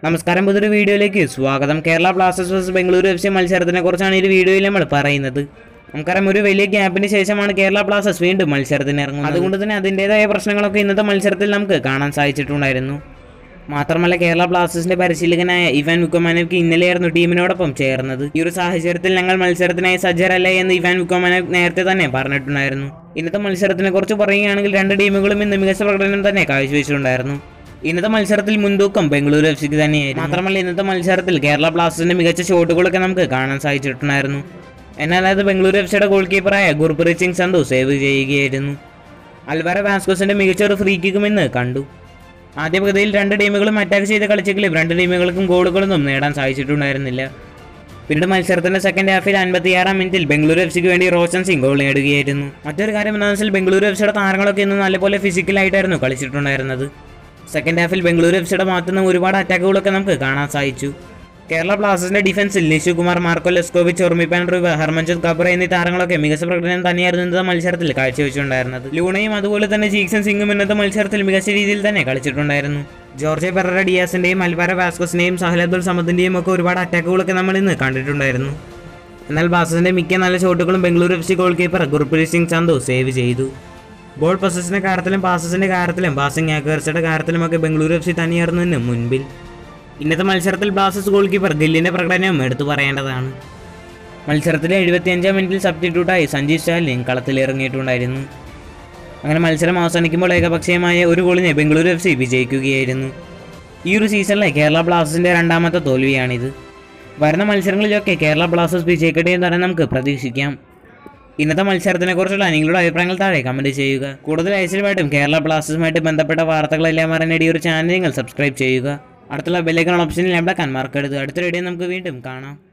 നമസ്കാരം പുതിയൊരു വീഡിയോയിലേക്ക് സ്വാഗതം Kerala Blasters versus Bengaluru F C മത്സരത്തിനെ കുറിച്ചാണ് ഈ ഒരു വീഡിയോയിൽ നമ്മൾ പറയുന്നത് നമുക്കറിയാം ഒരു വലിയ ഗ്യാപ്പിന് ശേഷമാണ് കേരള ബ്ലാസ്റ്റേഴ്സ് വീണ്ടും മത്സരത്തിന് ഇറങ്ങുന്നത് അതുകൊണ്ട് തന്നെ അതിൻ്റെതായ പ്രശ്നങ്ങളൊക്കെ ഇന്നത്തെ മത്സരത്തിൽ നമുക്ക് കാണാൻ സാധിച്ചിട്ടുണ്ടായിരുന്നു മാത്രമല്ല കേരള ബ്ലാസ്റ്റേഴ്സിന്റെ പരിശീലകനായ ഇവാൻ വിക്കോമാനവ്ക്ക് ഇന്നലെയായിരുന്നു ടീമിനോടൊപ്പം ചേർന്നത് ഈ ഒരു സാഹചര്യത്തിൽ ഞങ്ങൾ മത്സരത്തിനായി സജ്ജരല്ല എന്ന് ഇവാൻ വിക്കോമാനവ് നേരത്തെ തന്നെ പറഞ്ഞിട്ടുണ്ടായിരുന്നു ഇന്നത്തെ മത്സരത്തിനെ കുറിച്ച് പറയുകയാണെങ്കിൽ രണ്ട് ടീമുകളും ഇന്ന് മികച്ച പ്രകടനം തന്നെ കാഴ്ചവെച്ചിട്ടുണ്ടായിരുന്നു ഇന്നത്തെ മത്സരത്തിൽ മുൻതൂക്കം ബംഗളൂരു എഫ് സിക്ക് തന്നെയായിരുന്നു മാത്രമല്ല ഇന്നത്തെ മത്സരത്തിൽ കേരള ബ്ലാസ്റ്റേഴ്സിന്റെ മികച്ച ഷോട്ടുകളൊക്കെ നമുക്ക് കാണാൻ സാധിച്ചിട്ടുണ്ടായിരുന്നു എന്നാൽ അത് ബംഗളൂരു എഫ് സിയുടെ ഗോൾ കീപ്പറായ ഗുർപ്രീത് സിംഗ് സന്ധു സേവ് ചെയ്യുകയായിരുന്നു അൽവാര വാസ്കോസിന്റെ മികച്ച ഒരു ഫ്രീ കിക്കും ഇന്ന് കണ്ടു ആദ്യ പകുതിയിൽ രണ്ട് ടീമുകളും അറ്റാക്ക് ചെയ്ത് കളിച്ചെങ്കിലും രണ്ട് ടീമുകൾക്കും ഗോളുകളൊന്നും നേടാൻ സാധിച്ചിട്ടുണ്ടായിരുന്നില്ല പിന്നീട് മത്സരത്തിന്റെ സെക്കൻഡ് ഹാഫിൽ അൻപത്തിയാറാം മിനിറ്റിൽ ബംഗളൂരു എഫ് സിക്ക് വേണ്ടി റോഷൻ സിംഗ് ഗോൾ നേടുകയായിരുന്നു മറ്റൊരു കാര്യം എന്താണെന്ന് വെച്ചാൽ ബംഗളൂരു എഫ് സിയുടെ താരങ്ങളൊക്കെ ഇന്ന് നല്ലപോലെ ഫിസിക്കലായിട്ടായിരുന്നു കളിച്ചിട്ടുണ്ടായിരുന്നത് സെക്കൻഡ് ഹാഫിൽ ബംഗളൂരു എഫ് സിയുടെ ഭാഗത്തു നിന്ന് ഒരുപാട് അറ്റാക്കുകളൊക്കെ നമുക്ക് കാണാൻ സാധിച്ചു കേരള ബ്ലാസ്റ്റേഴ്സിന്റെ ഡിഫൻസിൽ നിഷു കുമാർ മാർക്കോ ലെസ്കോവിച്ച് ഓർമിപ്പാൻ റിവ ഹർമൻജിത് കബറ എന്നീ താരങ്ങളൊക്കെ മികച്ച പ്രകടനം തന്നെയായിരുന്നു ഇന്നത്തെ മത്സരത്തിൽ കാഴ്ചവെച്ചിട്ടുണ്ടായിരുന്നത് ലൂണയും അതുപോലെ തന്നെ ജീക്സൺ സിംഗും ഇന്നത്തെ മത്സരത്തിൽ മികച്ച രീതിയിൽ തന്നെ കളിച്ചിട്ടുണ്ടായിരുന്നു ജോർജ് പെററ ഡിയാസിന്റെയും അൽവാര വാസ്കോസിന്റെയും സഹൽ അബ്ദുൾ സമദിന്റെയും ഒക്കെ ഒരുപാട് അറ്റാക്കുകളൊക്കെ നമ്മൾ ഇന്ന് കണ്ടിട്ടുണ്ടായിരുന്നു എന്നാൽ ബ്ലാസ്റ്റേഴ്സിന്റെ മിക്ക നല്ല ഷോട്ടുകളും Bengaluru F C goal keeper Gurpreet Singh Sandhu save ചെയ്തു ബോൾ പൊസസിന്റെ കാര്യത്തിലും പാസസിന്റെ കാര്യത്തിലും പാസിംഗ് ആക്വേഴ്സിയുടെ കാര്യത്തിലുമൊക്കെ ബംഗളൂരു എഫ് സി തന്നെയായിരുന്നതിന് മുൻപിൽ ഇന്നത്തെ മത്സരത്തിൽ ബ്ലാസ്റ്റേഴ്സ് ഗോൾ കീപ്പർ ഗില്ലിന്റെ പ്രകടനവും എടുത്തു പറയേണ്ടതാണ് മത്സരത്തിലെ എഴുപത്തിയഞ്ചാം മിനിറ്റിൽ സബ്സ്റ്റിറ്റ്യൂട്ടായി സഞ്ജീവ് സ്റ്റാലിൻ കളത്തിലിറങ്ങിയിട്ടുണ്ടായിരുന്നു അങ്ങനെ മത്സരം അവസാനിക്കുമ്പോൾ ഏകപക്ഷീയമായ ഒരു ഗോളിനെ ബംഗളൂരു എഫ് സി വിജയിക്കുകയായിരുന്നു ഈ ഒരു സീസണിലെ കേരള ബ്ലാസ്റ്റേഴ്സിന്റെ രണ്ടാമത്തെ തോൽവിയാണിത് വരുന്ന മത്സരങ്ങളിലൊക്കെ കേരള ബ്ലാസ്റ്റേഴ്സ് വിജയിക്കട്ടെ എന്ന് തന്നെ നമുക്ക് പ്രതീക്ഷിക്കാം ഇന്നത്തെ മത്സരത്തിനെ കുറിച്ചുള്ള നിങ്ങളുടെ അഭിപ്രായങ്ങൾ താഴെ കമന്റ് ചെയ്യുക കൂടുതൽ ഐശ്വര്യമായിട്ടും കേരള ബ്ലാസ്റ്റേഴ്സുമായിട്ട് ബന്ധപ്പെട്ട വാർത്തകളെല്ലാം അറിയാൻ ഈ ഒരു ചാനൽ നിങ്ങൾ സബ്സ്ക്രൈബ് ചെയ്യുക അടുത്തുള്ള ബെല്ലൈക്കൺ ഓപ്ഷനിൽ എവിടെ മറക്കരുത് അടുത്ത വീഡിയോ നമുക്ക് വീണ്ടും കാണാം